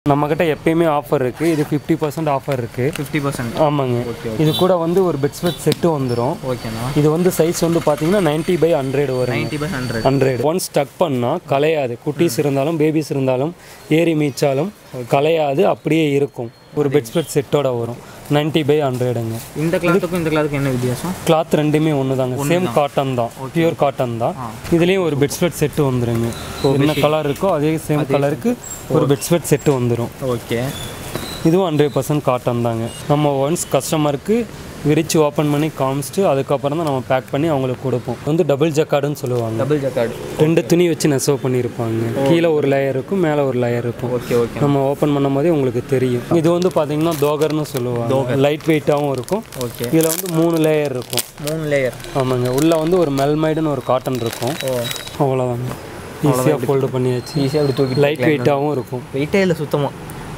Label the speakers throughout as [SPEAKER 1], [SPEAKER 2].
[SPEAKER 1] நம்மக்கிட்ட எப்பயுமே ஆஃபர் இருக்குது இது ஃபிஃப்டி பர்சன்ட் ஆஃபர் இருக்குது
[SPEAKER 2] ஃபிஃப்டி பர்சன்ட்
[SPEAKER 1] ஆமாங்க இது கூட வந்து ஒரு பெட்ஸ்பெட் செட்டு வந்துடும்
[SPEAKER 2] ஓகேண்ணா
[SPEAKER 1] இது வந்து சைஸ் வந்து பார்த்தீங்கன்னா 90 பை ஹண்ட்ரட் வரும்
[SPEAKER 2] ninety by hundred
[SPEAKER 1] hundred once stuck பண்ணால் கலையாது குட்டீஸ் இருந்தாலும் பேபிஸ் இருந்தாலும் ஏறி மீச்சாலும் கலையாது அப்படியே இருக்கும் ஒரு பெட்ஸ்பெட் செட்டோட வரும் 90 பை ஹண்ட்ரடுங்க
[SPEAKER 2] இந்த கிளாத்துக்கும் இந்த கிளாத்துக்கும் என்ன வித்தியாசம்
[SPEAKER 1] கிளாத் ரெண்டுமே ஒன்று தாங்க சேம் காட்டன் தான் பியூர் காட்டன் தான் இதுலேயும் ஒரு பெட்ஸ்பெட் செட்டு வந்துருங்க என்ன கலர் இருக்கோ அதே சேம் கலருக்கு ஒரு பெட்ஸ்பெட் செட்டு வந்துடும்
[SPEAKER 2] ஓகே
[SPEAKER 1] இதுவும் ஹண்ட்ரட் பர்சன்ட் காட்டன் தாங்க நம்ம ஒன்ஸ் கஸ்டமருக்கு விரிச்சு ஓப்பன் பண்ணி காமிச்சிட்டு அதுக்கப்புறம் தான் நம்ம பேக் பண்ணி அவங்களுக்கு கொடுப்போம் வந்து டபுள் ஜக்கார்டுன்னு சொல்லுவாங்க
[SPEAKER 2] டபுள் ஜக்கார்டு
[SPEAKER 1] ரெண்டு துணி வச்சு நெசவு பண்ணியிருப்பாங்க கீழே ஒரு லேயர் இருக்கும் மேலே ஒரு லேயர் இருக்கும்
[SPEAKER 2] ஓகே ஓகே
[SPEAKER 1] நம்ம ஓப்பன் பண்ணும் போதே உங்களுக்கு தெரியும் இது வந்து பார்த்தீங்கன்னா தோகர்னு சொல்லுவாங்க லைட் வெயிட்டாகவும் இருக்கும்
[SPEAKER 2] ஓகே
[SPEAKER 1] இதில் வந்து மூணு லேயர் இருக்கும்
[SPEAKER 2] மூணு லேயர்
[SPEAKER 1] ஆமாங்க உள்ளே வந்து ஒரு மெல்மைடுன்னு ஒரு காட்டன் இருக்கும்
[SPEAKER 2] ஓ
[SPEAKER 1] அவ்வளோதாங்க ஈஸியாக ஃபோல்டு பண்ணியாச்சு
[SPEAKER 2] ஈஸியாக அப்படி தூக்கி
[SPEAKER 1] லைட் வெயிட்டாகவும் இருக்கும்
[SPEAKER 2] வெயிட்டே இல்லை சுத்தமாக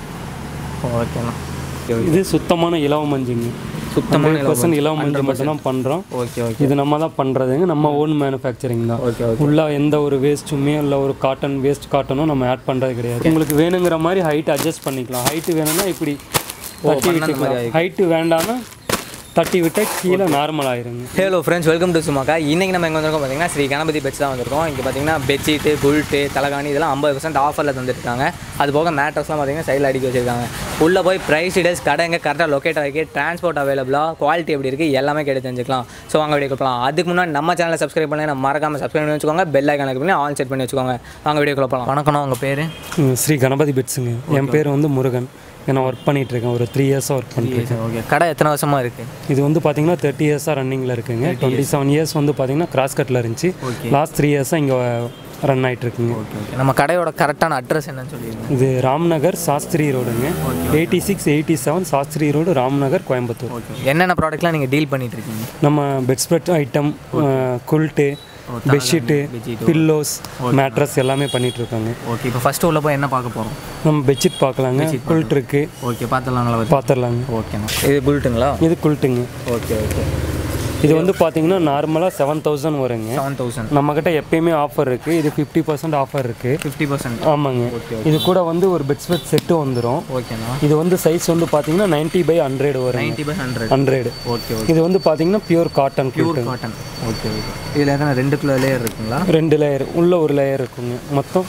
[SPEAKER 2] ஓகேண்ணா
[SPEAKER 1] இது சுத்தமான இலவ மஞ்சுங்க
[SPEAKER 2] சுத்தமான
[SPEAKER 1] பர்சன்ட் இலவ மஞ்சள் மட்டும் தான் பண்ணுறோம்
[SPEAKER 2] ஓகே ஓகே
[SPEAKER 1] இது நம்ம தான் பண்ணுறதுங்க நம்ம ஓன் மேனுஃபேக்சரிங் தான்
[SPEAKER 2] ஓகே ஓகே
[SPEAKER 1] உள்ள எந்த ஒரு வேஸ்ட்டுமே இல்லை ஒரு காட்டன் வேஸ்ட் காட்டனும் நம்ம ஆட் பண்ணுறது கிடையாது உங்களுக்கு வேணுங்கிற மாதிரி ஹைட் அட்ஜஸ்ட் பண்ணிக்கலாம் ஹைட்டு வேணும்னா இப்படி தட்டி விட்டுக்கலாம் ஹைட்டு வேண்டாம்னா தட்டி விட்டால் கீழே நார்மல் ஆயிருங்க
[SPEAKER 2] ஹலோ ஃப்ரெண்ட்ஸ் வெல்கம் டு சுமாக்கா இன்றைக்கி நம்ம எங்கே வந்திருக்கோம் பார்த்தீங்கன்னா ஸ்ரீ கணபதி பெட்ஸ் தான் வந்திருக்கோம் இங்கே பார்த்தீங்கன்னா பெட்ஷீட்டு புல்ட்டு தலகாணி இதெல்லாம் ஐம்பது பர்சன்ட் ஆஃபரில் தந்துருக்காங்க அது போக மேட்ரஸ்லாம் பார்த்தீங்கன்னா சைடில் அடிக்க வச்சிருக்காங்க உள்ளே போய் ப்ரைஸ் டீடைல்ஸ் கடை எங்கே கரெக்டாக லொக்கேட் ஆகி டிரான்ஸ்போர்ட் அவைலபிளாக குவாலிட்டி எப்படி இருக்குது எல்லாமே கேட்டு தெரிஞ்சுக்கலாம் ஸோ வாங்க வீடியோ கொடுக்கலாம் அதுக்கு முன்னாடி நம்ம சேனலை சப்ஸ்கிரைப் பண்ணி நம்ம மறக்காமல் சப்ஸ்கிரைப் பண்ணி வச்சுக்கோங்க பெல் ஐக்கான பண்ணி ஆன் செட் பண்ணி வச்சுக்கோங்க வாங்க வீடியோ கொடுக்கலாம் வணக்கம் உங்கள் பேர்
[SPEAKER 1] ம், ஸ்ரீ கணபதி பெட்ஸுங்க என் பேர் வந்து முருகன் நான் ஒர்க் பண்ணிட்டு இருக்கேன் ஒரு த்ரீ இயர்ஸாக ஒர்க் பண்ணிட்டு
[SPEAKER 2] ஓகே கடை எத்தனை வருஷமாக இருக்குது
[SPEAKER 1] இது வந்து பார்த்தீங்கன்னா தேர்ட்டி இயர்ஸாக ரன்னிங்கில் இருக்குங்க டுவெண்ட்டி செவன் இயர்ஸ் வந்து பார்த்தீங்கன்னா கிராஸ் கட்டில் இருந்துச்சு லாஸ்ட் த்ரீ இயர்ஸாக இங்கே ரன் ஆகிட்டு இருக்குங்க
[SPEAKER 2] ஓகே ஓகே நம்ம கடையோட கரெக்டான அட்ரஸ் என்னன்னு சொல்லிடுங்க
[SPEAKER 1] இது ராம்நகர் சாஸ்திரி ரோடுங்க eighty six eighty seven Sastri road Ramnagar Coimbatore
[SPEAKER 2] okay என்னென்ன ப்ராடக்ட்லாம் நீங்கள் டீல் பண்ணிட்டு இருக்கீங்க
[SPEAKER 1] நம்ம bedspread item quilt bedsheet pillows mattress எல்லாமே பண்ணிட்டு இருக்காங்க
[SPEAKER 2] ஓகே இப்போ ஃபஸ்ட்டு உள்ள போய் என்ன பார்க்க போகிறோம்
[SPEAKER 1] நம்ம பெட்ஷீட் பார்க்கலாங்க குல்ட் இருக்கு
[SPEAKER 2] ஓகே பார்த்துலாங்களா
[SPEAKER 1] பார்த்துடலாங்க
[SPEAKER 2] ஓகேண்ணா இது புல்ட்டுங்களா
[SPEAKER 1] இது குல்ட்டுங்க
[SPEAKER 2] ஓகே ஓகே
[SPEAKER 1] இது வந்து பார்த்தீங்கன்னா நார்மலாக செவன் தௌசண்ட் வருங்க
[SPEAKER 2] செவன் தௌசண்ட்
[SPEAKER 1] நம்மக்கிட்ட எப்பயுமே ஆஃபர் இருக்குது இது ஃபிஃப்டி பர்சன்ட் ஆஃபர் இருக்குது
[SPEAKER 2] ஃபிஃப்டி பர்சன்ட்
[SPEAKER 1] ஆமாங்க இது கூட வந்து ஒரு பெட்ஸ்பெட் செட்டு வந்துடும்
[SPEAKER 2] ஓகேண்ணா
[SPEAKER 1] இது வந்து சைஸ் வந்து பார்த்தீங்கன்னா 90 பை ஹண்ட்ரட் வரும்
[SPEAKER 2] ninety by hundred
[SPEAKER 1] hundred
[SPEAKER 2] okay okay
[SPEAKER 1] இது வந்து பார்த்தீங்கன்னா pure cotton
[SPEAKER 2] pure cotton okay okay இதில் எத்தனை ரெண்டு கிலோ லேயர் இருக்குங்களா
[SPEAKER 1] ரெண்டு லேயர் உள்ள ஒரு லேயர் இருக்குங்க மொத்தம்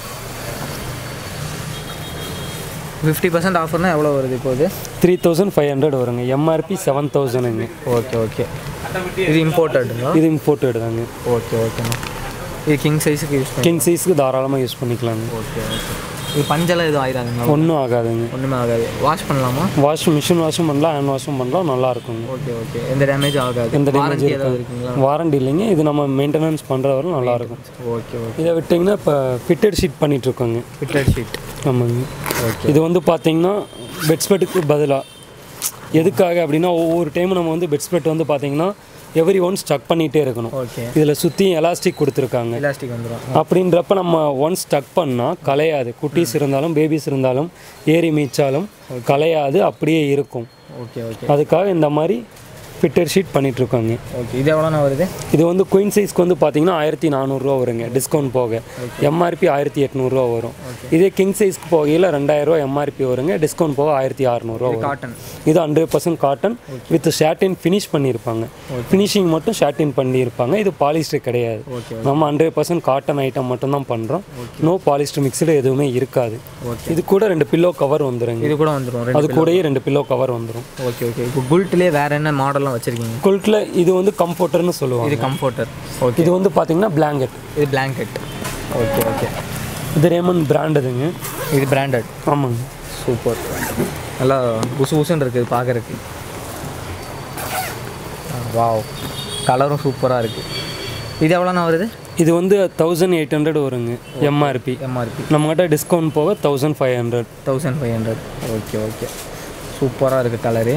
[SPEAKER 2] ஃபிஃப்டி பர்சன்ட் ஆஃபர்னா எவ்வளோ வருது இப்போது
[SPEAKER 1] த்ரீ தௌசண்ட் ஃபைவ் ஹண்ட்ரட் வருங்க எம்ஆர்பி செவன் தௌசண்ட்ங்க
[SPEAKER 2] ஓகே ஓகே இது இம்போர்ட்டடுங்களா
[SPEAKER 1] இது இம்போர்ட் தாங்க
[SPEAKER 2] ஓகே ஓகேண்ணா இது கிங் சைஸுக்கு யூஸ் பண்ணி
[SPEAKER 1] கிங் சைஸ்க்கு தாராளமாக யூஸ் பண்ணிக்கலாங்க
[SPEAKER 2] ஓகே ஓகே இது பஞ்செல்லாம் எதுவும் ஆயிடாதுங்களா
[SPEAKER 1] ஒன்றும் ஆகாதுங்க
[SPEAKER 2] ஒன்றுமே ஆகாது வாஷ் பண்ணலாமா
[SPEAKER 1] வாஷ் மிஷின் வாஷும் பண்ணலாம் ஹேண்ட் வாஷும் பண்ணலாம் நல்லா இருக்குங்க
[SPEAKER 2] ஓகே ஓகே எந்த டேமேஜ் ஆகாது
[SPEAKER 1] எந்த டேமேஜ்
[SPEAKER 2] வாரண்டி ஏதாவது இருக்குங்களா
[SPEAKER 1] வாரண்டி இல்லைங்க இது நம்ம மெயின்டெனன்ஸ் பண்ணுற வரை நல்லா இருக்கும்
[SPEAKER 2] ஓகே ஓகே
[SPEAKER 1] இதை விட்டிங்கன்னா இப்போ ஃபிட்டட் ஷீட் பண்ணிட்டு இருக்கோங்க
[SPEAKER 2] ஃபிட்டட் ஷீட்
[SPEAKER 1] ஆமாங்க
[SPEAKER 2] ஓகே
[SPEAKER 1] இது வந்து பார்த்தீங்கன்னா பெட்ஸ்பெட்டுக்கு பதிலாக எதுக்காக அப்படின்னா ஒவ்வொரு டைமும் நம்ம வந்து பெட்ஸ்பெட் வந்து பார்த்தீங்கன்னா எவ்ரி ஒன் ஸ்டக் பண்ணிகிட்டே இருக்கணும்
[SPEAKER 2] ஓகே
[SPEAKER 1] இதில் சுற்றியும் எலாஸ்டிக் கொடுத்துருக்காங்க
[SPEAKER 2] எலாஸ்டிக் வந்துடும்
[SPEAKER 1] அப்படின்றப்ப நம்ம ஒன் ஸ்டக் பண்ணால் கலையாது குட்டீஸ் இருந்தாலும் பேபிஸ் இருந்தாலும் ஏறி மீச்சாலும் கலையாது அப்படியே இருக்கும்
[SPEAKER 2] ஓகே ஓகே
[SPEAKER 1] அதுக்காக இந்த மாதிரி ஃபிட்டர் ஷீட் பண்ணிகிட்ருக்காங்க
[SPEAKER 2] ஓகே இது எவ்வளோண்ணா வருது
[SPEAKER 1] இது வந்து குயின் சைஸ்க்கு வந்து பார்த்தீங்கன்னா ஆயிரத்தி நானூறுரூவா வருங்க டிஸ்கவுண்ட் போக எம்ஆர்பி ஆயிரத்தி எட்நூறுரூவா வரும் இதே கிங் சைஸ்க்கு போகையில் ரெண்டாயிரரூவா எம்ஆர்பி வருங்க டிஸ்கவுண்ட் போக ஆயிரத்தி அறநூறுவா வரும்
[SPEAKER 2] காட்டன்
[SPEAKER 1] இது hundred percent cotton with satin finish பண்ணியிருப்பாங்க ஃபினிஷிங் மட்டும் ஷாட்டின் பண்ணியிருப்பாங்க இது பாலிஸ்டர் கிடையாது
[SPEAKER 2] ஓகே
[SPEAKER 1] நம்ம ஹண்ட்ரட் பர்சன்ட் காட்டன் ஐட்டம் மட்டும் தான் பண்ணுறோம் நோ பாலிஸ்டர் மிக்சடு எதுவுமே இருக்காது
[SPEAKER 2] ஓகே
[SPEAKER 1] இது கூட ரெண்டு பில்லோ கவர் வந்துருங்க
[SPEAKER 2] இது கூட வந்துடும் ரெண்டு
[SPEAKER 1] அது கூடயே ரெண்டு பில்லோ கவர் வந்துடும்
[SPEAKER 2] ஓகே ஓகே இப்போ புல்ட்லேயே வேற என்ன மாடல்லாம் வச்சுருக்கீங்க
[SPEAKER 1] குல்ட்டில் இது வந்து கம்ஃபர்டர்னு சொல்லுவாங்க
[SPEAKER 2] இது கம்ஃபர்டர் ஓகே
[SPEAKER 1] இது வந்து பார்த்தீங்கன்னா பிளாங்கெட்
[SPEAKER 2] இது பிளாங்கெட் ஓகே ஓகே
[SPEAKER 1] இது ரேமன் பிராண்டுதுங்க
[SPEAKER 2] இது பிராண்டட்
[SPEAKER 1] ஆமாங்க
[SPEAKER 2] சூப்பர் நல்லா புசு புசுன்னு இருக்குது பார்க்கறதுக்கு வாவ் கலரும் சூப்பராக இருக்குது இது எவ்வளோண்ணா வருது
[SPEAKER 1] இது வந்து தௌசண்ட் எயிட் ஹண்ட்ரட் வருங்க எம்ஆர்பி
[SPEAKER 2] எம்ஆர்பி
[SPEAKER 1] நம்மகிட்ட டிஸ்கவுண்ட் போக thousand five hundred
[SPEAKER 2] thousand five hundred okay okay சூப்பராக இருக்குது கலரு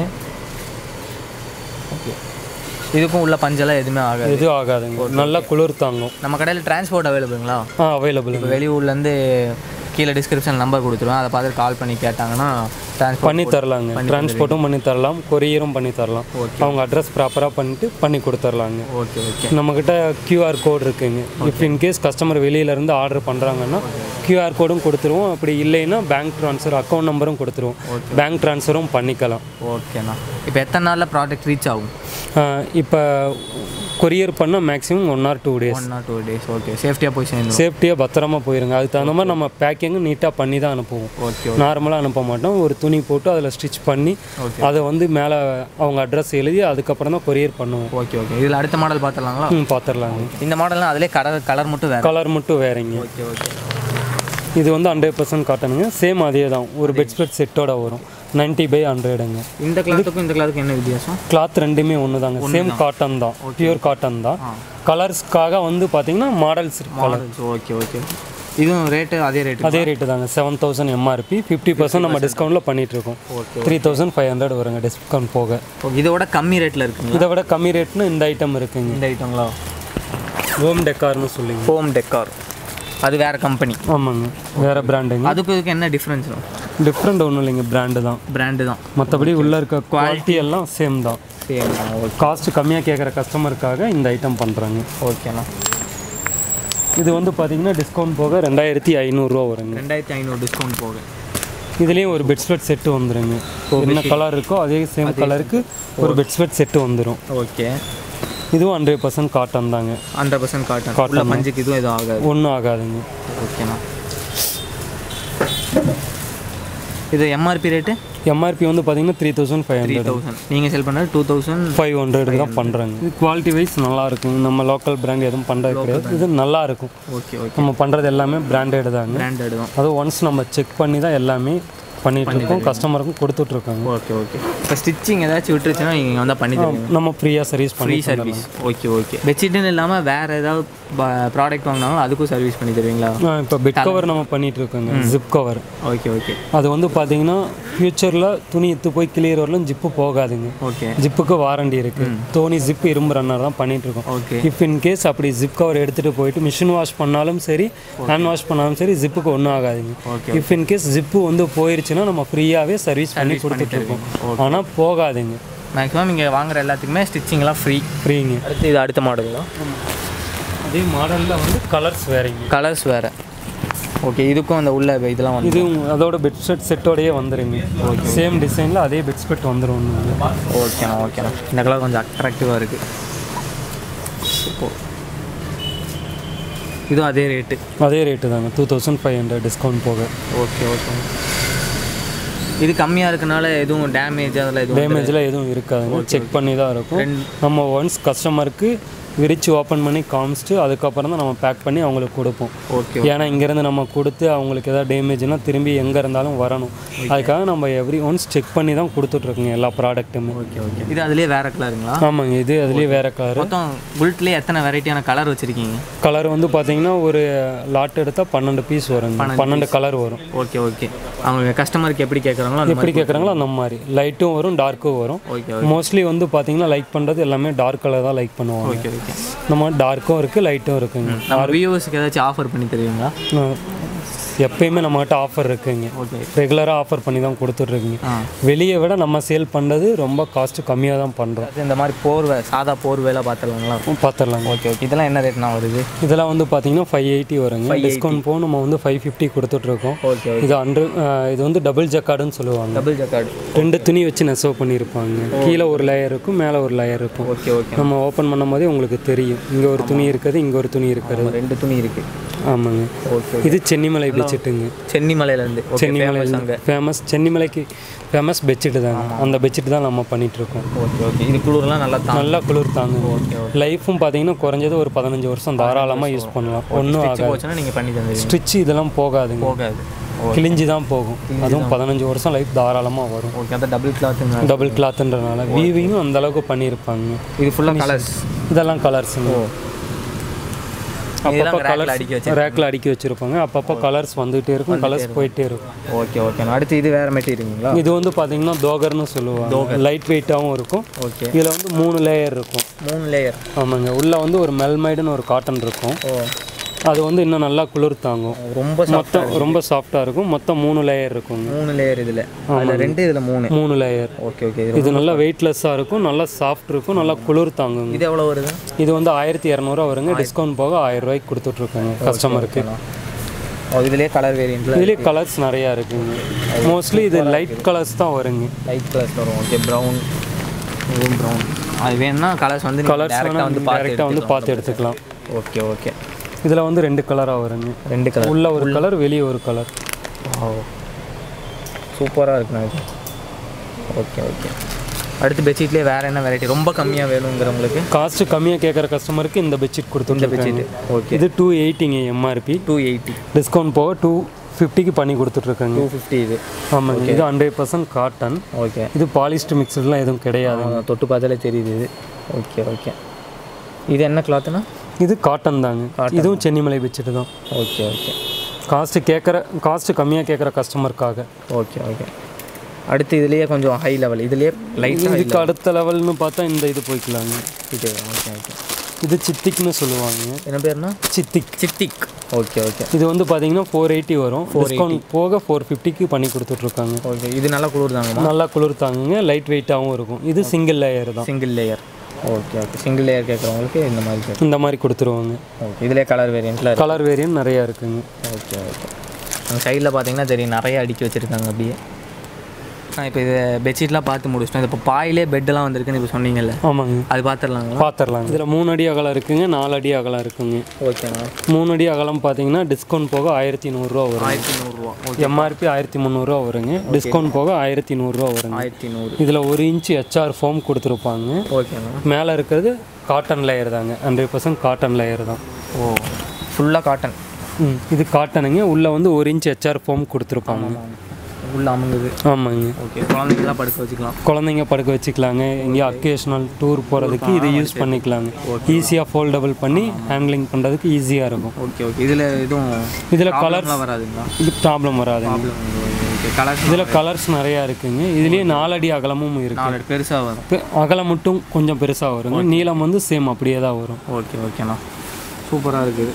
[SPEAKER 2] ஓகே இதுக்கும் உள்ள பஞ்செல்லாம் எதுவுமே ஆகாது
[SPEAKER 1] எதுவும் ஆகாதுங்க நல்லா குளிர் தாங்கும்
[SPEAKER 2] நம்ம கடையில் டிரான்ஸ்போர்ட் அவைலபிளுங்களா
[SPEAKER 1] ஆ அவைலபிள்
[SPEAKER 2] இப்போ வெளியூர்லேருந்து கீழே டிஸ்கிரிப்ஷன் நம்பர் கொடுத்துருவேன் அதை பார்த்துட்டு கால் பண்ணி கேட்டாங்கன்னா டிரான்ஸ்போர்ட்
[SPEAKER 1] பண்ணி தரலாங்க டிரான்ஸ்போர்ட்டும் பண்ணி தரலாம் கொரியரும் பண்ணி தரலாம் அவங்க அட்ரஸ் ப்ராப்பராக பண்ணிட்டு பண்ணி கொடுத்துர்லாங்க
[SPEAKER 2] ஓகே ஓகே
[SPEAKER 1] நம்மக்கிட்ட கியூஆர் கோட் இருக்குங்க இஃப் இன்கேஸ் கஸ்டமர் வெளியிலேருந்து ஆர்டர் பண்ணுறாங்கன்னா கியூஆர் கோடும் கொடுத்துருவோம் அப்படி இல்லைன்னா பேங்க் ட்ரான்ஸ்ஃபர் அக்கௌண்ட் நம்பரும் கொடுத்துருவோம் பேங்க் ட்ரான்ஸ்ஃபரும் பண்ணிக்கலாம்
[SPEAKER 2] ஓகேண்ணா இப்போ எத்தனை நாளில் ப்ராடக்ட் ரீச் ஆகும்
[SPEAKER 1] இப்போ கொரியர் பண்ணால் maximum one or two days
[SPEAKER 2] one or two days okay சேஃப்டியாக போய் சேர்ந்துடும்
[SPEAKER 1] சேஃப்டியாக பத்திரமா போயிருங்க அதுக்கு தகுந்த மாதிரி நம்ம பேக்கிங்கும் நீட்டாக பண்ணி தான் அனுப்புவோம்
[SPEAKER 2] ஓகே
[SPEAKER 1] நார்மலாக அனுப்ப மாட்டோம் ஒரு துணி போட்டு அதில் ஸ்டிச் பண்ணி அதை வந்து மேலே அவங்க அட்ரஸ் எழுதி அதுக்கப்புறம் தான் கொரியர் பண்ணுவோம்
[SPEAKER 2] ஓகே ஓகே இதில் அடுத்த மாடல் பார்த்துடலாங்களா
[SPEAKER 1] ம் பார்த்துடலாங்க
[SPEAKER 2] இந்த மாடல்லாம் அதிலே கலர் கலர் மட்டும் வேறு
[SPEAKER 1] கலர் மட்டும் வேறங்க
[SPEAKER 2] ஓகே ஓகே
[SPEAKER 1] இது வந்து ஹண்ட்ரட் பர்சன்ட் காட்டனுங்க சேம் அதே தான் ஒரு பெட்ஸ்பெட் செட்டோட வரும் 90 பை ஹண்ட்ரடுங்க
[SPEAKER 2] இந்த கிளாத்துக்கும் இந்த கிளாத்துக்கும் என்ன வித்தியாசம்
[SPEAKER 1] கிளாத் ரெண்டுமே ஒன்று தாங்க சேம் காட்டன் தான் பியூர் காட்டன் தான் கலர்ஸ்க்காக வந்து பார்த்தீங்கன்னா மாடல்ஸ் கலர்
[SPEAKER 2] ஓகே ஓகே இதுவும் ரேட்டு அதே ரேட்டு
[SPEAKER 1] அதே ரேட்டு தாங்க seven thousand MRP fifty percent நம்ம டிஸ்கவுண்ட்டில் பண்ணிகிட்ருக்கோம்
[SPEAKER 2] okay
[SPEAKER 1] three thousand five hundred வருங்க டிஸ்கவுண்ட் போக
[SPEAKER 2] ஓகே இதோட கம்மி ரேட்டில் இருக்குங்களா
[SPEAKER 1] இதை விட கம்மி ரேட்னு இந்த ஐட்டம் இருக்குங்க
[SPEAKER 2] இந்த ஐட்டங்களா
[SPEAKER 1] ஹோம் டெக்கார்னு சொல்லிங்க
[SPEAKER 2] ஹோம் டெக்கார் அது வேறு கம்பெனி
[SPEAKER 1] ஆமாங்க வேறு பிராண்டுங்க
[SPEAKER 2] அதுக்கு இதுக்கு என்ன டிஃப்ரென்ஸ்
[SPEAKER 1] டிஃப்ரெண்ட் ஒன்றும் இல்லைங்க பிராண்டு தான்
[SPEAKER 2] பிராண்டு தான்
[SPEAKER 1] மற்றபடி உள்ளே இருக்க குவாலிட்டி எல்லாம் சேம் தான்
[SPEAKER 2] சரிண்ணா ஓகே
[SPEAKER 1] காஸ்ட் கம்மியாக கேட்குற கஸ்டமருக்காக இந்த ஐட்டம் பண்ணுறாங்க
[SPEAKER 2] ஓகேண்ணா
[SPEAKER 1] இது வந்து பார்த்தீங்கன்னா டிஸ்கவுண்ட் போக ரெண்டாயிரத்தி ஐநூறுரூவா வருங்க
[SPEAKER 2] ரெண்டாயிரத்தி ஐநூறு டிஸ்கவுண்ட் போக
[SPEAKER 1] இதுலேயும் ஒரு பெட்ஸ்பெட் செட்டு வந்துருங்க என்ன கலர் இருக்கோ அதே சேம் கலருக்கு ஒரு பெட்ஸ்பெட் செட்டு வந்துடும்
[SPEAKER 2] ஓகே
[SPEAKER 1] இதுவும் ஹண்ட்ரட் பர்சன்ட் காட்டன் தாங்க
[SPEAKER 2] ஹண்ட்ரட் பர்சன்ட் காட்டன் உள்ள மஞ்சுக்கு இதுவும் எதுவும் ஆகாது
[SPEAKER 1] ஒன்றும் ஆகாதுங்க
[SPEAKER 2] ஓகேண்ணா இது எம்ஆர்பி ரேட்டு
[SPEAKER 1] எம்ஆர்பி வந்து பார்த்தீங்கன்னா three thousand five
[SPEAKER 2] three
[SPEAKER 1] hundred
[SPEAKER 2] thousand நீங்கள் செல் பண்ணது டூ தௌசண்ட்
[SPEAKER 1] ஃபைவ் ஹண்ட்ரடுக்கு தான் பண்ணுறாங்க இது குவாலிட்டி வைஸ் நல்லா இருக்கும் நம்ம லோக்கல் பிராண்ட் எதுவும் பண்ணுறது கிடையாது இது நல்லா இருக்கும்
[SPEAKER 2] ஓகே ஓகே
[SPEAKER 1] நம்ம பண்ணுறது எல்லாமே பிராண்டட் தாங்க
[SPEAKER 2] பிராண்டட் தான்
[SPEAKER 1] அதுவும் ஒன்ஸ் நம்ம செக் பண்ணி தான் எல்லாமே பண்ணிட்டு இருக்கோம் கஸ்டமருக்கும் கொடுத்துட்ருக்காங்க
[SPEAKER 2] ஓகே ஓகே இப்போ ஸ்டிச்சிங் ஏதாச்சும் விட்டுருச்சுன்னா நீங்கள் வந்தால் பண்ணி தருவீங்க
[SPEAKER 1] நம்ம ஃப்ரீயாக சர்வீஸ்
[SPEAKER 2] ஃப்ரீ
[SPEAKER 1] பண்ணி
[SPEAKER 2] சர்வீஸ் ஓகே ஓகே பெட்ஷீட்டுன்னு இல்லாமல் வேறு ஏதாவது ப்ராடக்ட் வாங்கினாலும் அதுக்கும் சர்வீஸ் பண்ணி தருவீங்களா
[SPEAKER 1] இப்போ பெட் கவர் நம்ம பண்ணிட்டு இருக்கோங்க ஜிப் கவர்
[SPEAKER 2] ஓகே ஓகே
[SPEAKER 1] அது வந்து பார்த்தீங்கன்னா ஃப்யூச்சரில் துணி இத்து போய் கிளியர் வரலும் ஜிப்பு போகாதுங்க
[SPEAKER 2] ஓகே
[SPEAKER 1] ஜிப்புக்கு வாரண்டி இருக்கு தோனி ஜிப் இரும்பு ரன்னர் தான் பண்ணிட்டு இருக்கோம்
[SPEAKER 2] ஓகே
[SPEAKER 1] இஃப் இன் கேஸ் அப்படி ஜிப் கவர் எடுத்துட்டு போயிட்டு மிஷின் வாஷ் பண்ணாலும் சரி ஹேண்ட் வாஷ் பண்ணாலும் சரி ஜிப்புக்கு ஒன்றும் ஆகாதுங்க
[SPEAKER 2] Okay.
[SPEAKER 1] If in case zip வந்து போயிருச்சுன்னா நம்ம ஃப்ரீயாகவே சர்வீஸ் பண்ணி கொடுத்துட்டு இருக்கோம் ஆனால் போகாதுங்க
[SPEAKER 2] மேக்ஸிமம் இங்கே வாங்குற எல்லாத்துக்குமே ஸ்டிச்சிங்லாம் ஃப்ரீ
[SPEAKER 1] ஃப்ரீங்க
[SPEAKER 2] அடுத்து இது அடுத்த மாடல் தான்
[SPEAKER 1] அதே மாடலில் வந்து கலர்ஸ் வேறங்க
[SPEAKER 2] கலர்ஸ் வேறு ஓகே இதுக்கும் அந்த உள்ள இதெல்லாம் வந்து
[SPEAKER 1] இது அதோட பெட்ஷீட் செட்டோடயே வந்துருங்க சேம் டிசைனில் அதே பெட்ஷீட் வந்துடும் ஒன்று
[SPEAKER 2] ஓகேண்ணா ஓகேண்ணா இந்த கலர் கொஞ்சம் அட்ராக்டிவாக இருக்குது இதுவும் அதே ரேட்டு
[SPEAKER 1] அதே ரேட்டு தாங்க two thousand five hundred discount போக
[SPEAKER 2] ஓகே ஓகே இது கம்மியாக இருக்கனால எதுவும் டேமேஜ் அதில் எதுவும்
[SPEAKER 1] டேமேஜ்லாம் எதுவும் இருக்காதுங்க செக் பண்ணி தான் இருக்கும்
[SPEAKER 2] ரெண்டு-
[SPEAKER 1] நம்ம ஒன்ஸ் கஸ்டமருக்கு விரிச்சு ஓப்பன் பண்ணி காமிச்சிட்டு அதுக்கப்புறம் தான் நம்ம பேக் பண்ணி அவங்களுக்கு கொடுப்போம்
[SPEAKER 2] ஓகே
[SPEAKER 1] ஏன்னா இங்கேருந்து நம்ம கொடுத்து அவங்களுக்கு ஏதாவது டேமேஜ்னா திரும்பி எங்கே இருந்தாலும் வரணும் அதுக்காக நம்ம எவ்ரி ஒன்ஸ் செக் பண்ணி தான் கொடுத்துட்ருக்கோங்க எல்லா ப்ராடக்ட்டுமே
[SPEAKER 2] ஓகே ஓகே இது அதுலேயே வேறு கலருங்களா
[SPEAKER 1] ஆமாங்க இது அதுலேயே வேறு கலர்
[SPEAKER 2] மொத்தம் புல்ட்லேயே எத்தனை வெரைட்டியான கலர் வச்சுருக்கீங்க
[SPEAKER 1] கலர் வந்து பார்த்தீங்கன்னா ஒரு லாட் எடுத்தால் பன்னெண்டு பீஸ் வருங்க பன்னெண்டு கலர் வரும்
[SPEAKER 2] ஓகே ஓகே அவங்க கஸ்டமருக்கு எப்படி கேட்குறாங்களோ அந்த
[SPEAKER 1] எப்படி கேட்குறாங்களோ அந்த மாதிரி லைட்டும் வரும் டார்க்கும் வரும்
[SPEAKER 2] ஓகே
[SPEAKER 1] மோஸ்ட்லி வந்து பார்த்தீங்கன்னா லைக் பண்ணுறது எல்லாமே டார்க் கலர் தான் லைக் பண்ணுவாங்க
[SPEAKER 2] ஓகே ஓகே
[SPEAKER 1] நம்ம டார்க்கும் இருக்குது லைட்டும் இருக்குங்க
[SPEAKER 2] நம்ம வியூவர்ஸுக்கு ஏதாச்சும் ஆஃபர் பண்ணி தருவீங்களா
[SPEAKER 1] அஹ் எப்பயுமே நம்மகிட்ட ஆஃபர் இருக்குங்க
[SPEAKER 2] ஓகே
[SPEAKER 1] ரெகுலராக ஆஃபர் பண்ணி தான் கொடுத்துட்ருக்குங்க
[SPEAKER 2] ஆ
[SPEAKER 1] வெளியே விட நம்ம சேல் பண்ணுறது ரொம்ப காஸ்ட்டு கம்மியாக தான் பண்ணுறோம்
[SPEAKER 2] அது இந்த மாதிரி போர்வை சாதா போர்வையெல்லாம் பார்த்துலாங்களா
[SPEAKER 1] பார்த்துடலாங்க
[SPEAKER 2] ஓகே ஓகே இதெல்லாம் என்ன ரேட்னா வருது
[SPEAKER 1] இதெல்லாம் வந்து பார்த்தீங்கன்னா ஃபைவ் எயிட்டி வருங்க டிஸ்கவுண்ட் போக நம்ம வந்து ஃபைவ் ஃபிஃப்டி கொடுத்துட்ருக்கோம்
[SPEAKER 2] ஓகே
[SPEAKER 1] இது ஹண்ட்ரட் இது வந்து டபுள் ஜக்கார்டுன்னு சொல்லுவாங்க
[SPEAKER 2] டபுள் ஜக்கார்டு
[SPEAKER 1] ரெண்டு துணி வச்சு நெசவு பண்ணியிருப்பாங்க கீழே ஒரு லேயர் இருக்கும் மேலே ஒரு லேயர் இருக்கும்
[SPEAKER 2] ஓகே ஓகே
[SPEAKER 1] நம்ம ஓப்பன் பண்ணும் போதே உங்களுக்கு தெரியும் இங்கே ஒரு துணி இருக்குது இங்கே ஒரு துணி இருக்கிறது
[SPEAKER 2] ரெண்டு துணி இருக்கு
[SPEAKER 1] ஆமாங்க
[SPEAKER 2] ஓகே
[SPEAKER 1] இது சென்னிமலை பெட்ஷீட்டுங்க
[SPEAKER 2] சென்னிமலையிலேருந்து ஓகே
[SPEAKER 1] சென்னிமலை
[SPEAKER 2] அங்கே
[SPEAKER 1] ஃபேமஸ் சென்னிமலைக்கு ஃபேமஸ் பெட்ஷீட்டு தாங்க அந்த பெட்ஷீட் தான் நம்ம பண்ணிட்டு இருக்கோம்
[SPEAKER 2] ஓகே ஓகே இது குளிர்லாம் நல்லா தான்
[SPEAKER 1] நல்லா குளிர் தாங்க லைஃப்பும் பார்த்தீங்கன்னா குறைஞ்சது ஒரு பதினஞ்சு வருஷம் தாராளமாக யூஸ் பண்ணலாம் ஒன்றும் ஆகாது
[SPEAKER 2] போச்சுன்னா நீங்கள் பண்ணி தந்துடுவீங்க
[SPEAKER 1] ஸ்டிச் இதெல்லாம் போகாதுங்க
[SPEAKER 2] போகாது
[SPEAKER 1] கிழிஞ்சு தான் போகும் அதுவும் பதினஞ்சு வருஷம் லைஃப் தாராளமாக வரும்
[SPEAKER 2] ஓகே அந்த டபுள் கிளாத்துங்க
[SPEAKER 1] டபுள் கிளாத்துன்றனால வீவிங்கும் அந்த அளவுக்கு பண்ணியிருப்பாங்க
[SPEAKER 2] இது ஃபுல்லாக கலர்ஸ்
[SPEAKER 1] இதெல்லாம் கலர்ஸுங்க அப்பப்போ
[SPEAKER 2] இதெல்லாம் rackல
[SPEAKER 1] கலர்ஸ்
[SPEAKER 2] அடுக்கி வச்சு
[SPEAKER 1] ரேக்கில் அடுக்கி வச்சுருப்பாங்க அப்பப்போ கலர்ஸ் வந்துகிட்டே இருக்கும் கலர்ஸ் போயிட்டே இருக்கும்
[SPEAKER 2] ஓகே ஓகே அடுத்து இது வேறு மெட்டீரியலுங்களா
[SPEAKER 1] இது வந்து பார்த்தீங்கன்னா தோகர்னு சொல்லுவாங்க லைட் வெயிட்டாகவும் இருக்கும்
[SPEAKER 2] ஓகே
[SPEAKER 1] இதில் வந்து மூணு லேயர் இருக்கும்
[SPEAKER 2] மூணு லேயர்
[SPEAKER 1] ஆமாங்க உள்ளே வந்து ஒரு மெல்மைடுன்னு ஒரு காட்டன் இருக்கும்
[SPEAKER 2] ஓ
[SPEAKER 1] அது வந்து இன்னும் நல்லா குளிர் தாங்கும்
[SPEAKER 2] ரொம்ப soft.
[SPEAKER 1] மொத்தம் ரொம்ப சாஃப்டாக இருக்கும் மொத்தம் மூணு லேயர் இருக்குங்க
[SPEAKER 2] மூணு லேயர் இதில் அதில் ரெண்டு இதில் மூணு
[SPEAKER 1] மூணு லேயர்
[SPEAKER 2] ஓகே ஓகே இது
[SPEAKER 1] இது நல்லா வெயிட்லெஸ்ஸாக இருக்கும் நல்லா சாஃப்ட் இருக்கும் நல்லா குளிர் தாங்குங்க
[SPEAKER 2] இது எவ்வளோ வருது
[SPEAKER 1] இது வந்து ஆயிரத்தி இரநூறுவா வருங்க டிஸ்கவுண்ட் போக ஆயிரம் ரூபாய்க்கு கொடுத்துட்ருக்காங்க கஸ்டமருக்கு
[SPEAKER 2] ஓ இதுலேயே கலர் வேரியண்ட்டில்
[SPEAKER 1] இதுலேயே கலர்ஸ் நிறையா இருக்குங்க மோஸ்ட்லி இது லைட் கலர்ஸ் தான் வருங்க
[SPEAKER 2] லைட் கலர்ஸ் வரும் ஓகே ப்ரௌன் இதுவும் ப்ரௌன் அது வேணும்னா கலர்ஸ் வந்து
[SPEAKER 1] கலர்ஸ்
[SPEAKER 2] டேரெக்டாக வந்து பார்த்து
[SPEAKER 1] டேரெக்டாக வந்து பார்த்து எடுத்துக்கலாம்
[SPEAKER 2] ஓகே ஓகே
[SPEAKER 1] இதில் வந்து ரெண்டு கலராக வருங்க
[SPEAKER 2] ரெண்டு கலர்
[SPEAKER 1] உள்ள ஒரு கலர் வெளியே ஒரு கலர்
[SPEAKER 2] ஓ சூப்பராக இருக்குண்ணா இது ஓகே ஓகே அடுத்து பெட்ஷீட்லேயே வேறு என்ன வெரைட்டி ரொம்ப கம்மியாக வேணுங்கிறவங்களுக்கு
[SPEAKER 1] காஸ்ட் கம்மியாக கேட்குற கஸ்டமருக்கு இந்த பெட்ஷீட் கொடுத்துருக்காங்க
[SPEAKER 2] ஓகே
[SPEAKER 1] இது டூ எயிட்டிங்க எம்ஆர்பி
[SPEAKER 2] டூ எயிட்டி
[SPEAKER 1] டிஸ்கவுண்ட் போக டூ ஃபிஃப்டிக்கு பண்ணி கொடுத்துட்ருக்காங்க
[SPEAKER 2] டூ ஃபிஃப்டி இது
[SPEAKER 1] ஆமாங்க இது ஹண்ட்ரட் பர்சன்ட் காட்டன்
[SPEAKER 2] ஓகே
[SPEAKER 1] இது பாலிஸ்ட் மிக்சர்லாம் எதுவும் கிடையாது
[SPEAKER 2] தொட்டு பார்த்தாலே தெரியுது இது ஓகே ஓகே இது என்ன கிளாத்துனா
[SPEAKER 1] இது காட்டன் தாங்க இதுவும் சென்னிமலை பெட்ஷீட் தான்
[SPEAKER 2] ஓகே ஓகே
[SPEAKER 1] காஸ்ட் கேட்குற காஸ்ட் கம்மியாக கேட்குற கஸ்டமருக்காக
[SPEAKER 2] ஓகே ஓகே அடுத்து இதுலேயே கொஞ்சம் ஹை லெவல் இதுலேயே லைட்டாக
[SPEAKER 1] இதுக்கு அடுத்த லெவல்னு பார்த்தா இந்த இது போய்க்கலாங்க
[SPEAKER 2] இது ஓகே ஓகே
[SPEAKER 1] இது சித்திக்னு சொல்லுவாங்க
[SPEAKER 2] என்ன பேர்னா
[SPEAKER 1] சித்திக்
[SPEAKER 2] சித்திக் ஓகே ஓகே
[SPEAKER 1] இது வந்து பார்த்தீங்கன்னா ஃபோர் எயிட்டி வரும் டிஸ்கவுண்ட் போக ஃபோர் ஃபிஃப்டிக்கு பண்ணி கொடுத்துட்ருக்காங்க
[SPEAKER 2] ஓகே இது நல்லா குளிர் தாங்கம்மா
[SPEAKER 1] நல்லா குளிர் தாங்குங்க லைட் வெயிட்டாகவும் இருக்கும் இது சிங்கிள் லேயர் தான்
[SPEAKER 2] single layer okay okay single layer கேட்குறவங்களுக்கு இந்த மாதிரி கேட்கும்
[SPEAKER 1] இந்த மாதிரி கொடுத்துருவாங்க
[SPEAKER 2] ஓகே இதுலேயே கலர் வேரியண்ட்டில்
[SPEAKER 1] கலர் வேரியன்ட் நிறையா இருக்குங்க
[SPEAKER 2] ஓகே ஓகே அந்த சைடில் பார்த்தீங்கன்னா தெரியும் நிறைய அடுக்கி வச்சுருக்காங்க அப்படியே நான் இப்போ இது பெட்ஷீட்லாம் பார்த்து முடிச்சிட்டோம் இது இப்போ பாயிலே பெட்டெல்லாம் வந்திருக்குன்னு இப்போ சொன்னீங்கல்ல
[SPEAKER 1] ஆமாங்க
[SPEAKER 2] அது பார்த்துடலாங்களா
[SPEAKER 1] பார்த்துடலாங்க இதில் மூணு அடி அகலம் இருக்குங்க நாலு அடி அகலம் இருக்குங்க
[SPEAKER 2] ஓகேண்ணா
[SPEAKER 1] மூணு அடி அகலம் பார்த்தீங்கன்னா டிஸ்கவுண்ட் போக ஆயிரத்தி நூறுரூவா வரும்
[SPEAKER 2] ஆயிரத்தி நூறுரூவா
[SPEAKER 1] எம்ஆர்பி ஆயிரத்தி முந்நூறுரூவா வருங்க டிஸ்கவுண்ட் போக ஆயிரத்தி நூறுரூவா வருங்க
[SPEAKER 2] ஆயிரத்தி நூறு
[SPEAKER 1] இதில் ஒரு இன்ச்சு ஹெச்ஆர் ஃபோம் கொடுத்துருப்பாங்க
[SPEAKER 2] ஓகேண்ணா
[SPEAKER 1] மேலே இருக்கிறது காட்டன் லேயர் தாங்க ஹண்ட்ரட் பர்சன்ட் காட்டன் லேயர் தான்
[SPEAKER 2] ஓ ஃபுல்லாக காட்டன்
[SPEAKER 1] ம் இது காட்டனுங்க உள்ளே வந்து ஒரு இன்ச் ஹெச்ஆர் ஃபோம் கொடுத்துருப்பாங்க
[SPEAKER 2] உள்ள அமுங்குது
[SPEAKER 1] ஆமாங்க
[SPEAKER 2] ஓகே குழந்தைங்களாம் படுக்க வச்சுக்கலாம்
[SPEAKER 1] குழந்தைங்க படுக்க வச்சுக்கலாங்க எங்கேயோ அக்கேஷனல் டூர் போகிறதுக்கு இதை யூஸ் பண்ணிக்கலாங்க ஈஸியாக ஃபோல்டபுள் பண்ணி ஹேண்ட்லிங் பண்ணுறதுக்கு ஈஸியாக இருக்கும்
[SPEAKER 2] ஓகே ஓகே இதில் எதுவும்
[SPEAKER 1] இதில் கலர்ஸ்
[SPEAKER 2] கலர்லாம் வராதுங்களா
[SPEAKER 1] இது ப்ராப்ளம் வராதுங்க
[SPEAKER 2] ஓகே கலர்ஸ்
[SPEAKER 1] இதில் கலர்ஸ் நிறையா இருக்குங்க இதுலேயே நாலடி அகலமும் இருக்கு
[SPEAKER 2] நாலு பெருசாக வரும்
[SPEAKER 1] பெ- அகலம் மட்டும் கொஞ்சம் பெருசாக வருங்க நீளம் வந்து சேம் அப்படியே தான் வரும்
[SPEAKER 2] ஓகே ஓகேண்ணா சூப்பராக இருக்குது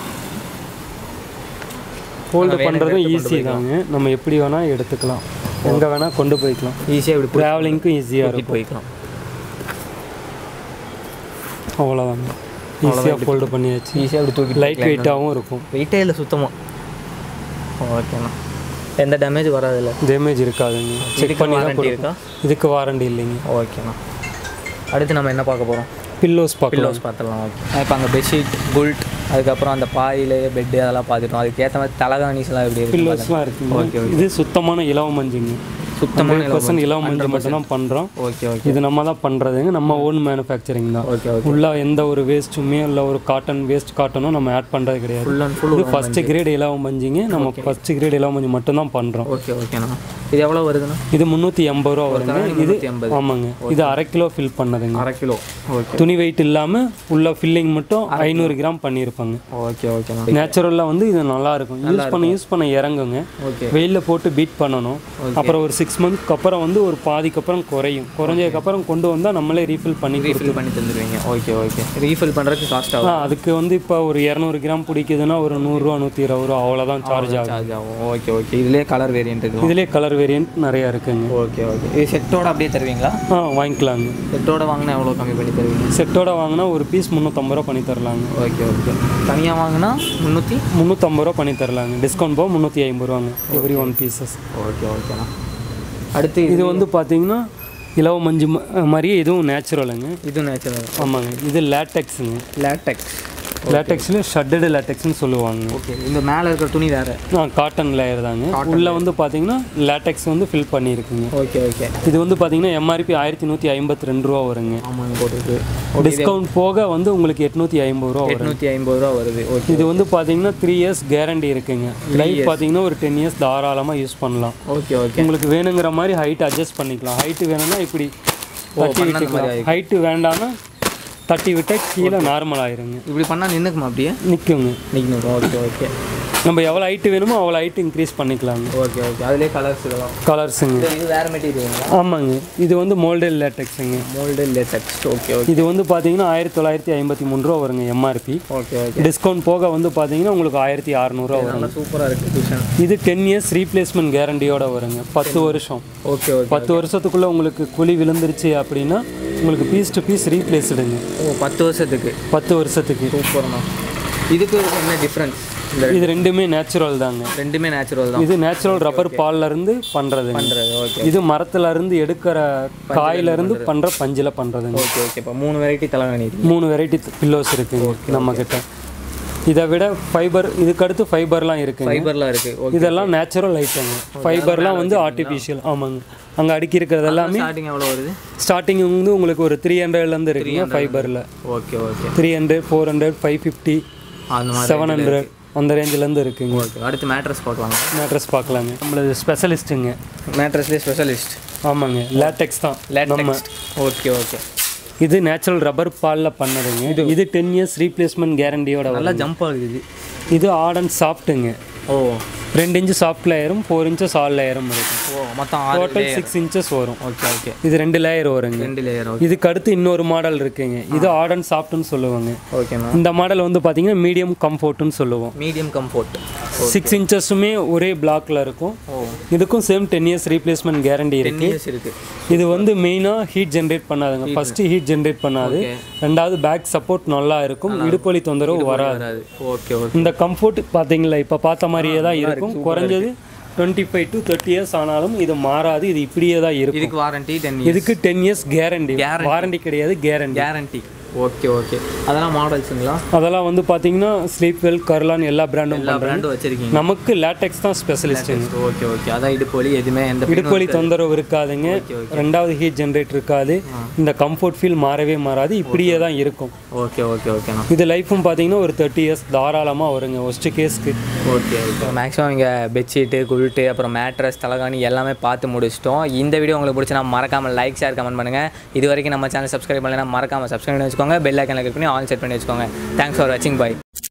[SPEAKER 1] ஃபோல்டு பண்ணுறதும் ஈஸி தாங்க நம்ம எப்படி வேணால் எடுத்துக்கலாம் எங்கே வேணால் கொண்டு போய்க்கலாம்
[SPEAKER 2] ஈஸியாக இப்படி
[SPEAKER 1] ட்ராவலிங்க்கும் ஈஸியாக இருக்கும்
[SPEAKER 2] போய்க்கலாம்
[SPEAKER 1] அவ்வளோதாங்க ஈஸியாக ஃபோல்டு பண்ணியாச்சு
[SPEAKER 2] ஈஸியாக இப்படி தூக்கி
[SPEAKER 1] லைட் வெயிட்டாகவும் இருக்கும்
[SPEAKER 2] வெயிட்டே இல்லை சுத்தமாக ஓகேண்ணா எந்த டேமேஜ் வராதில்ல
[SPEAKER 1] டேமேஜ் இருக்காதுங்க செக் பண்ணி தான்
[SPEAKER 2] வாரண்டி
[SPEAKER 1] கொடுப்போம்
[SPEAKER 2] இருக்கா
[SPEAKER 1] இதுக்கு வாரண்டி இல்லைங்க
[SPEAKER 2] ஓகேண்ணா அடுத்து நம்ம என்ன பார்க்க போகிறோம்
[SPEAKER 1] பில்லோஸ் பார்க்கலாம்
[SPEAKER 2] பில்லோஸ் பார்த்துடலாம் ஓகே இப்போ அங்கே பெட்ஷீட் புல்ட் அதுக்கப்புறம் அந்த பாயில் பெட்டு அதெல்லாம் பார்த்துட்டோம் அதுக்கேற்ற மாதிரி தலகாணிஸ்லாம் எப்படி இருக்கு
[SPEAKER 1] பில்லோஸ்லாம் இருக்குங்க இது சுத்தமான இலவ மஞ்சுங்க
[SPEAKER 2] சுத்தமான
[SPEAKER 1] பர்சன்ட் இலவ மஞ்சள் மட்டும் தான் பண்ணுறோம்
[SPEAKER 2] ஓகே ஓகே
[SPEAKER 1] இது நம்ம தான் பண்ணுறதுங்க நம்ம ஓன் மேனுஃபேக்சரிங் தான்
[SPEAKER 2] ஓகே ஓகே
[SPEAKER 1] உள்ள எந்த ஒரு வேஸ்ட்டுமே இல்லை ஒரு காட்டன் வேஸ்ட் காட்டனும் நம்ம ஆட் பண்ணுறது கிடையாது
[SPEAKER 2] ஃபுல் அண்ட் ஃபுல்
[SPEAKER 1] இது ஃபர்ஸ்ட் கிரேட் இலவ மஞ்சிங்க நம்ம ஃபர்ஸ்ட் கிரேட் இலவ மஞ்சள் மட்டும் தான் பண்ணுறோம்
[SPEAKER 2] ஓகே ஓகேண்ணா இது எவ்வளோ வருதுண்ணா
[SPEAKER 1] இது முந்நூற்றி எண்பது ரூபா வருங்க இது
[SPEAKER 2] முந்நூற்றி ஐம்பது
[SPEAKER 1] ஆமாங்க இது அரை கிலோ ஃபில் பண்ணதுங்க
[SPEAKER 2] அரை கிலோ ஓகே
[SPEAKER 1] துணி வெயிட் இல்லாமல் உள்ள ஃபில்லிங் மட்டும் ஐநூறு கிராம் பண்ணியிருப்பாங்க
[SPEAKER 2] ஓகே ஓகேண்ணா
[SPEAKER 1] நேச்சுரலாக வந்து இது நல்லா இருக்கும் யூஸ் பண்ண யூஸ் பண்ண இறங்குங்க
[SPEAKER 2] ஓகே
[SPEAKER 1] வெயிலில் போட்டு பீட் பண்ணணும் அப்புறம் ஒரு சிக்ஸ் மந்த்க்கு அப்புறம் வந்து ஒரு பாதிக்கு அப்புறம் குறையும் குறைஞ்சதுக்கப்புறம் கொண்டு வந்தால் நம்மளே ரீஃபில் பண்ணி கொடுத்து
[SPEAKER 2] ரீஃபில் பண்ணி தந்துடுவீங்க ஓகே ஓகே ரீஃபில் பண்ணுறதுக்கு காஸ்ட் ஆகும்
[SPEAKER 1] ஆ, அதுக்கு வந்து இப்போ ஒரு இரநூறு கிராம் பிடிக்குதுன்னா ஒரு நூறுரூவா நூற்றி இருபது ரூபா அவ்வளோதான் சார்ஜ் ஆகும்
[SPEAKER 2] சார்ஜ் ஆகும் ஓகே ஓகே இதுலேயே கலர் வேரியன்ட் இருக்கு
[SPEAKER 1] இதுலேயே கலர் வேரியன்ட் நிறையா இருக்குங்க
[SPEAKER 2] ஓகே ஓகே இது செட்டோட அப்படியே தருவீங்களா
[SPEAKER 1] ஆ வாங்கிக்கலாங்க
[SPEAKER 2] செட்டோட வாங்கினா எவ்வளோ கம்மி பண்ணி தருவீங்க
[SPEAKER 1] செட்டோட வாங்கினா ஒரு பீஸ் முந்நூற்றம்பது ரூபா பண்ணி தரலாங்க
[SPEAKER 2] ஓகே ஓகே தனியாக வாங்கினா முந்நூற்றி
[SPEAKER 1] முந்நூற்றம்பது ரூபா பண்ணி தரலாங்க டிஸ்கவுண்ட் போக முந்நூற்றி ஐம்பது ரூபாங்க எவ்ரி ஒன் பீசஸ்
[SPEAKER 2] ஓகே ஓகேண்ணா அடுத்து
[SPEAKER 1] இது வந்து பார்த்தீங்கன்னா இலவ மஞ்சு ம- மாதிரியே இதுவும் நேச்சுரலுங்க
[SPEAKER 2] இது நேச்சுரல்
[SPEAKER 1] ஆமாங்க இது லேட்டெக்ஸுங்க
[SPEAKER 2] லேட்டெக்ஸ்
[SPEAKER 1] லேட்டெக்ஸில் ஷட்டடு லேட்டெக்ஸ்னு சொல்லுவாங்க
[SPEAKER 2] ஓகே இந்த மேலே இருக்கிற துணி வேறு
[SPEAKER 1] ஆ காட்டன் லேயர் தாங்க உள்ள வந்து பார்த்தீங்கன்னா லேட்டெக்ஸ் வந்து ஃபில் பண்ணியிருக்குங்க
[SPEAKER 2] ஓகே ஓகே
[SPEAKER 1] இது வந்து பார்த்தீங்கன்னா எம்ஆர்பி ஆயிரத்தி நூற்றி ஐம்பத்தி ரெண்டு ரூபா வருங்க
[SPEAKER 2] ஆமாங்க போட்டுருக்கு
[SPEAKER 1] டிஸ்கவுண்ட் போக வந்து உங்களுக்கு எட்நூற்றி ஐம்பது ரூபா வரும்
[SPEAKER 2] எட்நூற்றி ஐம்பது ரூபா வருது ஓகே
[SPEAKER 1] இது வந்து பார்த்தீங்கன்னா த்ரீ இயர்ஸ் கேரண்டி இருக்குங்க லைஃப் பார்த்தீங்கன்னா ஒரு டென் இயர்ஸ் தாராளமாக யூஸ் பண்ணலாம்
[SPEAKER 2] ஓகே ஓகே
[SPEAKER 1] உங்களுக்கு வேணுங்கிற மாதிரி ஹைட் அட்ஜஸ்ட் பண்ணிக்கலாம் ஹைட்டு வேணும்னா இப்படி தட்டி விட்டுக்கலாம் ஹைட்டு வேண்டாம்னா தட்டி விட்டால் கீழே நார்மல் ஆயிருங்க
[SPEAKER 2] இப்படி பண்ணால் நின்றுக்குமா அப்படியே
[SPEAKER 1] நிற்குங்க
[SPEAKER 2] நிற்கணும் ஓகே ஓகே
[SPEAKER 1] நம்ம எவ்வளோ ஹைட்டு வேணுமோ அவ்வளோ ஹைட் இன்க்ரீஸ் பண்ணிக்கலாங்க
[SPEAKER 2] ஓகே ஓகே அதுலேயே கலர்ஸ் இதெல்லாம்
[SPEAKER 1] கலர்ஸுங்க
[SPEAKER 2] இது இது வேறு மெட்டீரியலுங்களா
[SPEAKER 1] ஆமாங்க இது வந்து மோல்டல் லேட்டெக்ஸுங்க
[SPEAKER 2] மோல்டு லேட்டக்ஸ் ஓகே ஓகே
[SPEAKER 1] இது வந்து பார்த்தீங்கன்னா ஆயிரத்தி தொள்ளாயிரத்தி ஐம்பத்தி மூணு ரூபா வருங்க எம்ஆர்பி
[SPEAKER 2] ஓகே ஓகே
[SPEAKER 1] டிஸ்கவுண்ட் போக வந்து பார்த்தீங்கன்னா உங்களுக்கு ஆயிரத்தி அறநூறுவா வரும்
[SPEAKER 2] நல்லா சூப்பராக இருக்குது டியூஷன்
[SPEAKER 1] இது டென் இயர்ஸ் ரீப்ளேஸ்மெண்ட் கேரண்டியோட வருங்க பத்து வருஷம்
[SPEAKER 2] ஓகே ஓகே
[SPEAKER 1] பத்து வருஷத்துக்குள்ளே உங்களுக்கு குழி விழுந்துருச்சு அப்படின்னா உங்களுக்கு பீஸ் டு பீஸ் ரீப்ளேஸ்டுங்க
[SPEAKER 2] ஓ பத்து வருஷத்துக்கு
[SPEAKER 1] பத்து வருஷத்துக்கு
[SPEAKER 2] சூப்பர்ண்ணா இதுக்கு என்ன டிஃப்ரென்ஸ் இந்த
[SPEAKER 1] இது ரெண்டுமே நேச்சுரல் தாங்க
[SPEAKER 2] ரெண்டுமே நேச்சுரல் தான்
[SPEAKER 1] இது நேச்சுரல் ரப்பர் பால்ல இருந்து பண்றதுங்க
[SPEAKER 2] பண்ணுறது ஓகே
[SPEAKER 1] இது மரத்துல இருந்து எடுக்கிற காயில இருந்து பண்ற பஞ்சில பண்றதுங்க
[SPEAKER 2] ஓகே ஓகே இப்போ மூணு வெரைட்டி தலைவாணி இருக்கு
[SPEAKER 1] மூணு வெரைட்டி பில்லோஸ் இருக்குங்க நம்ம கிட்ட இதை விட ஃபைபர் இதுக்கு அடுத்து ஃபைபர்லாம் இருக்குங்க
[SPEAKER 2] ஃபைபர்லாம் இருக்குது ஓகே
[SPEAKER 1] இதெல்லாம் நேச்சுரல் ஐட்டங்க ஃபைபர்லாம் வந்து ஆர்டிஃபிஷியல் ஆமாங்க அங்கே அடுக்கி இருக்கிறது எல்லாமே
[SPEAKER 2] ஸ்டார்டிங் எவ்வளோ வருது
[SPEAKER 1] ஸ்டார்டிங் வந்து உங்களுக்கு ஒரு த்ரீ ஹண்ட்ரட்லேருந்து இருக்குங்க ஃபைபரில்
[SPEAKER 2] okay okay
[SPEAKER 1] three hundred four hundred five fifty
[SPEAKER 2] அந்த மாதிரி
[SPEAKER 1] செவன் ஹண்ட்ரட் அந்த ரேஞ்சிலேருந்து இருக்குங்க
[SPEAKER 2] ஓகே அடுத்து மேட்ரஸ் பார்க்கலாங்க
[SPEAKER 1] மேட்ரஸ் பார்க்கலாங்க நம்மளது ஸ்பெஷலிஸ்ட்டுங்க
[SPEAKER 2] மேட்ரஸ்லேயே ஸ்பெஷலிஸ்ட்
[SPEAKER 1] ஆமாங்க லேட்டெக்ஸ் தான் நம்ம
[SPEAKER 2] ஓகே ஓகே
[SPEAKER 1] இது நேச்சுரல் ரப்பர் பாலில் பண்ணதுங்க இது டென் இயர்ஸ் ரீப்ளேஸ்மெண்ட் கேரண்டியோட
[SPEAKER 2] நல்லா
[SPEAKER 1] வரும்
[SPEAKER 2] ஜம்ப் ஆகுது
[SPEAKER 1] இது ஆட் சாஃப்ட்டுங்க
[SPEAKER 2] ஓ
[SPEAKER 1] ரெண்டு இன்ச்சு சாஃப்ட் லேயரும் ஃபோர் இன்ச்சஸ் ஆல் லேயரும் இருக்கும்
[SPEAKER 2] ஓ மொத்தம் ஆறு
[SPEAKER 1] டோட்டல் சிக்ஸ் இன்ச்சஸ் வரும்
[SPEAKER 2] ஓகே ஓகே
[SPEAKER 1] இது ரெண்டு லேயர் வருங்க
[SPEAKER 2] ரெண்டு லேயர் ஓகே
[SPEAKER 1] இதுக்கு அடுத்து இன்னொரு மாடல் இருக்குங்க இது ஆட் அண்ட் சாஃப்ட்னு சொல்லுவாங்க
[SPEAKER 2] ஓகேண்ணா
[SPEAKER 1] இந்த மாடல் வந்து பார்த்தீங்கன்னா மீடியம் கம்ஃபோர்ட்னு சொல்லுவோம்
[SPEAKER 2] மீடியம் கம்ஃபோர்ட்
[SPEAKER 1] சிக்ஸ் இன்ச்சஸுமே ஒரே பிளாக்ல இருக்கும்
[SPEAKER 2] ஓ
[SPEAKER 1] இதுக்கும் same ten years replacement guarantee
[SPEAKER 2] ten
[SPEAKER 1] இருக்கு
[SPEAKER 2] இயர்ஸ் இருக்குது
[SPEAKER 1] இது வந்து மெயினாக ஹீட் ஜென்ரேட் பண்ணாதுங்க ஃபர்ஸ்ட் ஹீட் ஜென்ரேட் பண்ணாது ரெண்டாவது பேக் சப்போர்ட் நல்லா இருக்கும் இடுப்பொலி தொந்தரவு வராது
[SPEAKER 2] வராது ஓகே ஓகே
[SPEAKER 1] இந்த கம்ஃபோர்ட் பார்த்தீங்களா இப்போ பார்த்த மாதிரியே தான் இருக்கும் குறைஞ்சது twenty five to thirty years ஆனாலும் இது மாறாது இது இப்படியே தான் இருக்கும்
[SPEAKER 2] இதுக்கு வாரண்டி டென் இயர்ஸ்
[SPEAKER 1] இதுக்கு டென் இயர்ஸ் கேரண்டி வாரண்டி கிடையாது கேரண்டி
[SPEAKER 2] கேரண்டி ஓகே ஓகே அதெல்லாம் மாடல்ஸுங்களா
[SPEAKER 1] அதெல்லாம் வந்து பார்த்தீங்கன்னா ஸ்லீப் வெல் கர்லான் எல்லா பிராண்டும்
[SPEAKER 2] எல்லா பிராண்டும் வச்சிருக்கீங்க
[SPEAKER 1] நமக்கு லேட்டெக்ஸ் தான் ஸ்பெஷலிஸ்ட்டுங்க
[SPEAKER 2] ஓகே ஓகே அதான் இடுப்பு எதுவுமே எந்த
[SPEAKER 1] இடுப்பொலி தொந்தரவு இருக்காதுங்க ரெண்டாவது ஹீட் ஜென்ரேட் இருக்காது இந்த கம்ஃபோர்ட் ஃபீல் மாறவே மாறாது இப்படியே தான் இருக்கும்
[SPEAKER 2] ஓகே ஓகே ஓகேண்ணா
[SPEAKER 1] இது லைஃப்பும் பார்த்தீங்கன்னா ஒரு தேர்ட்டி இயர்ஸ் தாராளமாக வருங்க ஒஸ்ட் கேஸ்க்கு
[SPEAKER 2] ஓகே ஓகே மேக்ஸிமம் இங்கே பெட்ஷீட்டு குல்ட்டு அப்புறம் மேட்ரஸ் தலகாணி எல்லாமே பார்த்து முடிச்சிட்டோம் இந்த வீடியோ உங்களுக்கு பிடிச்சா மறக்காமல் லைக் ஷேர் கமெண்ட் பண்ணுங்கள் இது வரைக்கும் நம்ம சேனல் சப்ஸ்கிரைப் பண்ணலைன்னா மறக்காமல் சப்ஸ்கிரைப் பண்ணி வச்சுக்கோங்க பெல் ஐக்கனில் கிளிக் பண்ணி ஆல் செட் பண்ணி வச்சுக்கோங்க தேங்க்ஸ் ஃபார் வாட்சிங் பை